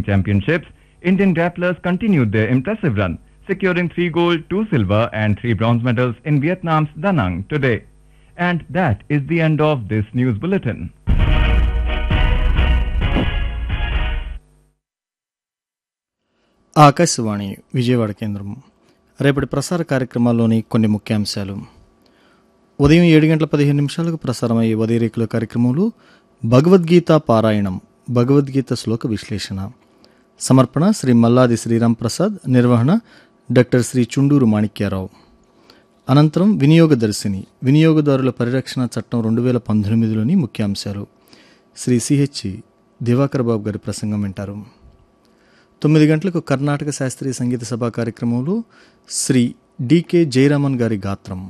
Championships, Indian grapplers continued their impressive run, securing 3 gold, 2 silver and 3 bronze medals in Vietnam's Da Nang today. And that is the end of this news bulletin. Akashvani Vijayawada కేంద్రం రేపటి ప్రసార కార్యక్రమాల్లోని కొన్ని ముఖ్యాంశాలు ఉదయం ఏడు గంటల పదిహేను నిమిషాలకు ప్రసారమయ్యే ఉదయరేకుల కార్యక్రమంలో భగవద్గీత పారాయణం భగవద్గీత శ్లోక విశ్లేషణ సమర్పణ శ్రీ మల్లాది శ్రీరామ్ ప్రసాద్ నిర్వహణ డాక్టర్ శ్రీ చుండూరు మాణిక్యారావు అనంతరం వినియోగదర్శిని వినియోగదారుల పరిరక్షణ చట్టం రెండు వేల పంతొమ్మిదిలోని ముఖ్యాంశాలు శ్రీ సిహెచ్ దివాకర్ బాబు గారి ప్రసంగం వింటారు తొమ్మిది గంటలకు కర్ణాటక శాస్త్రీయ సంగీత సభ కార్యక్రమంలో శ్రీ డికే జయరామన్ గారి గాత్రం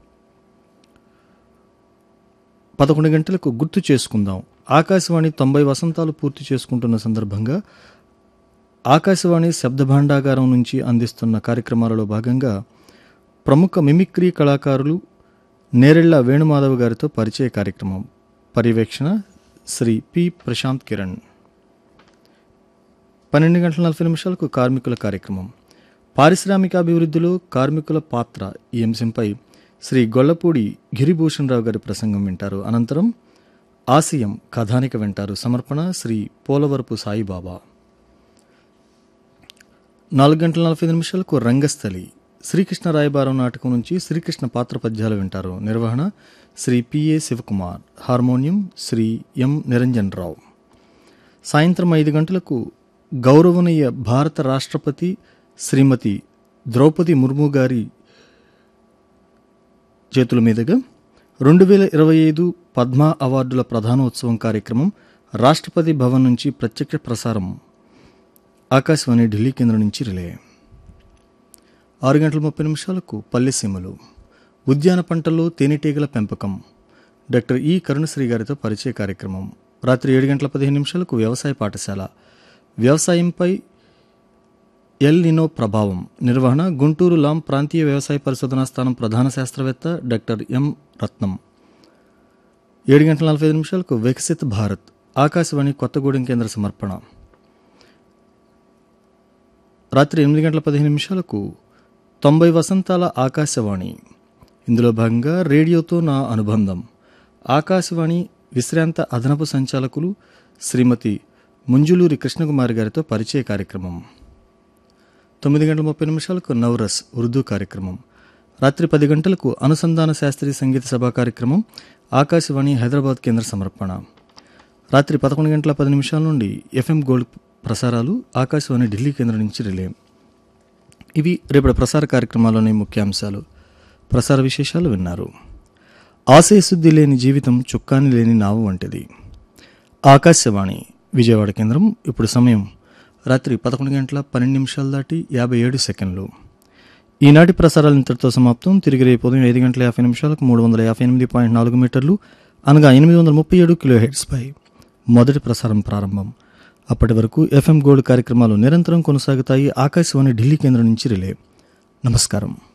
పదకొండు గంటలకు గుర్తు చేసుకుందాం ఆకాశవాణి తొంభై వసంతాలు పూర్తి చేసుకుంటున్న సందర్భంగా ఆకాశవాణి శబ్ద భాండాగారం నుంచి అందిస్తున్న కార్యక్రమాలలో భాగంగా ప్రముఖ మిమిక్రీ కళాకారులు నేరెళ్ల వేణుమాధవ్ గారితో పరిచయ కార్యక్రమం పర్యవేక్షణ శ్రీ పి ప్రశాంత్ కిరణ్ పన్నెండు గంటల నలభై నిమిషాలకు కార్మికుల కార్యక్రమం పారిశ్రామికాభివృద్ధిలో కార్మికుల పాత్ర ఈ అంశంపై శ్రీ గొల్లపూడి గిరిభూషణ్ రావు గారి ప్రసంగం వింటారు అనంతరం ఆశయం కథానిక వింటారు సమర్పణ శ్రీ పోలవరపు సాయిబాబా నాలుగు గంటల నలభై నిమిషాలకు రంగస్థలి శ్రీకృష్ణ రాయబారం నాటకం నుంచి శ్రీకృష్ణ పాత్ర పద్యాలు వింటారు నిర్వహణ Shri PA Shivakumar harmonium Shri M Niranjan Rao సాయంత్రం ఐదు గంటలకు గౌరవనీయ భారత రాష్ట్రపతి శ్రీమతి ద్రౌపది ముర్ము గారి చేతుల మీదుగా రెండు వేల ఇరవై ఐదు పద్మ అవార్డుల ప్రధానోత్సవం కార్యక్రమం రాష్ట్రపతి భవన్ నుంచి ప్రత్యక్ష ప్రసారం ఆకాశవాణి ఢిల్లీ కేంద్రం నుంచి రిలే ఆరు గంటల ముప్పై నిమిషాలకు పల్లెసీమలు ఉద్యాన పంటల్లో తేనెటీగల పెంపకం డాక్టర్ ఈ కరుణశ్రీ గారితో పరిచయ కార్యక్రమం రాత్రి ఏడు గంటల పదిహేను నిమిషాలకు వ్యవసాయ పాఠశాల వ్యవసాయంపై ఎల్ నినో ప్రభావం నిర్వహణ గుంటూరు లాం ప్రాంతీయ వ్యవసాయ పరిశోధనా స్థానం ప్రధాన శాస్త్రవేత్త డాక్టర్ ఎం రత్నం ఏడు గంటల నలభై ఐదు నిమిషాలకు వికసిత్ భారత్ ఆకాశవాణి కొత్తగూడెం కేంద్ర సమర్పణ రాత్రి ఎనిమిది గంటల పదిహేను నిమిషాలకు తొంభై వసంతాల ఆకాశవాణి ఇందులో భాగంగా రేడియోతో నా అనుబంధం ఆకాశవాణి విశ్రాంత అదనపు సంచాలకులు శ్రీమతి ముంజులూరి కృష్ణకుమారి గారితో పరిచయ కార్యక్రమం తొమ్మిది గంటల ముప్పై నిమిషాలకు నవరస్ ఉర్దూ కార్యక్రమం రాత్రి పది గంటలకు అనుసంధాన శాస్త్రీయ సంగీత సభా కార్యక్రమం ఆకాశవాణి హైదరాబాద్ కేంద్ర సమర్పణ రాత్రి పదకొండు గంటల పది నిమిషాల నుండి ఎఫ్ఎం గోల్డ్ ప్రసారాలు ఆకాశవాణి ఢిల్లీ కేంద్రం నుంచి రిలే ఇవి రేపటి ప్రసార కార్యక్రమాల్లోని ముఖ్యాంశాలు ప్రసార విశేషాలు విన్నారు ఆశయశుద్ధి లేని జీవితం చుక్కాని లేని నావు వంటిది ఆకాశవాణి విజయవాడ కేంద్రం ఇప్పుడు సమయం రాత్రి పదకొండు గంటల పన్నెండు నిమిషాలు దాటి యాభై ఏడు సెకండ్లు ఈనాటి ప్రసారాలు ఇంతటితో సమాప్తం తిరిగి రేపు ఉదయం ఐదు గంటల యాభై నిమిషాలకు మూడు వందల యాభై ఎనిమిది పాయింట్ నాలుగు మీటర్లు అనగా ఎనిమిది వందల ముప్పై ఏడు కిలో హెడ్స్పై మొదటి ప్రసారం ప్రారంభం అప్పటి వరకు ఎఫ్ఎం గోల్డ్ కార్యక్రమాలు నిరంతరం కొనసాగుతాయి ఆకాశవాణి ఢిల్లీ కేంద్రం నుంచి రిలే నమస్కారం